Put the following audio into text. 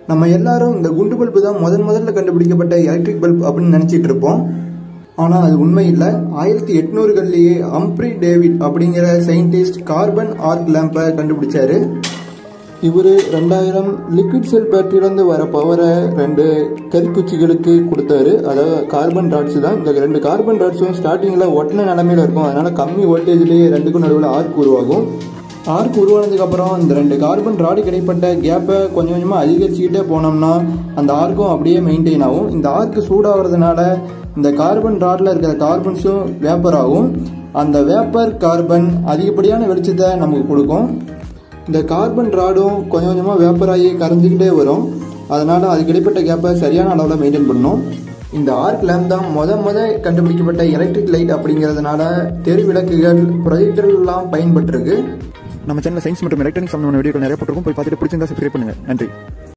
நம்ம எல்லாரும் இந்த குண்டு பல்பு தான் முதன் முதல்ல கண்டுபிடிக்கப்பட்ட எலக்ட்ரிக் பல்ப் அப்படின்னு நினச்சிட்டு இருப்போம் ஆனால் அது உண்மை இல்லை ஆயிரத்தி எட்நூறுகள்லேயே அம்ப்ரி டேவிட் அப்படிங்கிற சயின்டிஸ்ட் கார்பன் ஆர்க் லேம்பை கண்டுபிடிச்சாரு இவர் ரெண்டாயிரம் லிக்விட் செல் பேட்டரியிலேருந்து வர பவரை ரெண்டு கரிக்குச்சிகளுக்கு கொடுத்தாரு அதாவது கார்பன் டாட்ஸ் தான் இந்த ரெண்டு கார்பன் டாட்ஸும் ஸ்டார்டிங்கில் ஒட்டின நிலமையில இருக்கும் அதனால கம்மி வோல்டேஜ்லேயே ரெண்டுக்கும் நடுவில் ஆர்க் உருவாகும் ஆர்க் உருவானதுக்கப்புறம் இந்த ரெண்டு கார்பன் ராடு கிடைப்பட்ட கேப்பை கொஞ்சம் கொஞ்சமாக அதிகரிச்சுக்கிட்டே போனோம்னா அந்த ஆர்க்கும் அப்படியே மெயின்டைன் ஆகும் இந்த ஆர்க் சூடாகிறதுனால இந்த கார்பன் ராடில் இருக்கிற கார்பன்ஸும் வேப்பர் ஆகும் அந்த வேப்பர் கார்பன் அதிகப்படியான வெளிச்சத்தை நமக்கு கொடுக்கும் இந்த கார்பன் ராடும் கொஞ்சம் கொஞ்சமாக வேப்பராகி கரைஞ்சிக்கிட்டே வரும் அதனால் அதுக்கு இடைப்பட்ட கேப்பை சரியான அளவில் மெயின்டைன் பண்ணணும் இந்த ஆர்க் லேம்ப் தான் முத முத கண்டுபிடிக்கப்பட்ட எலக்ட்ரிக் லைட் அப்படிங்கிறதுனால தெரு விளக்குகள் ப்ரொஜெக்டர்லாம் பயன்பட்டுருக்கு நம்ம சேனல் சயின்ஸ் மற்றும் எலக்ட்ரானிக்ஸ் சம்பந்தமான வீடியோக்கள் நிறைய போட்டிருக்கும் போய் பார்த்துட்டு பிடிச்சிருந்தா சப்ஸ்கிரைப் பண்ணுங்க நன்றி